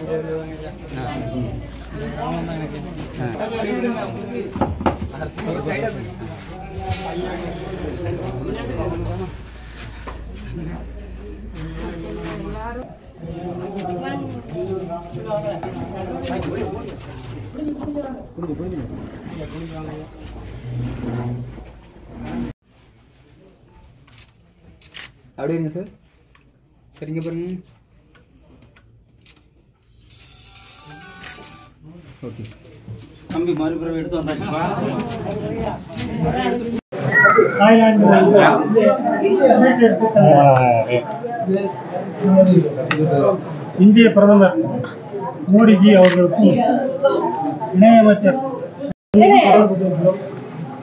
அப்படியே இருங்க சார் சரிங்க பாருங்க ஓகே தம்பி மறுபிறவை எடுத்து வந்தாச்சுப்பா இந்திய பிரதமர் மோடிஜி அவர்களுக்கும் இணையமைச்சர்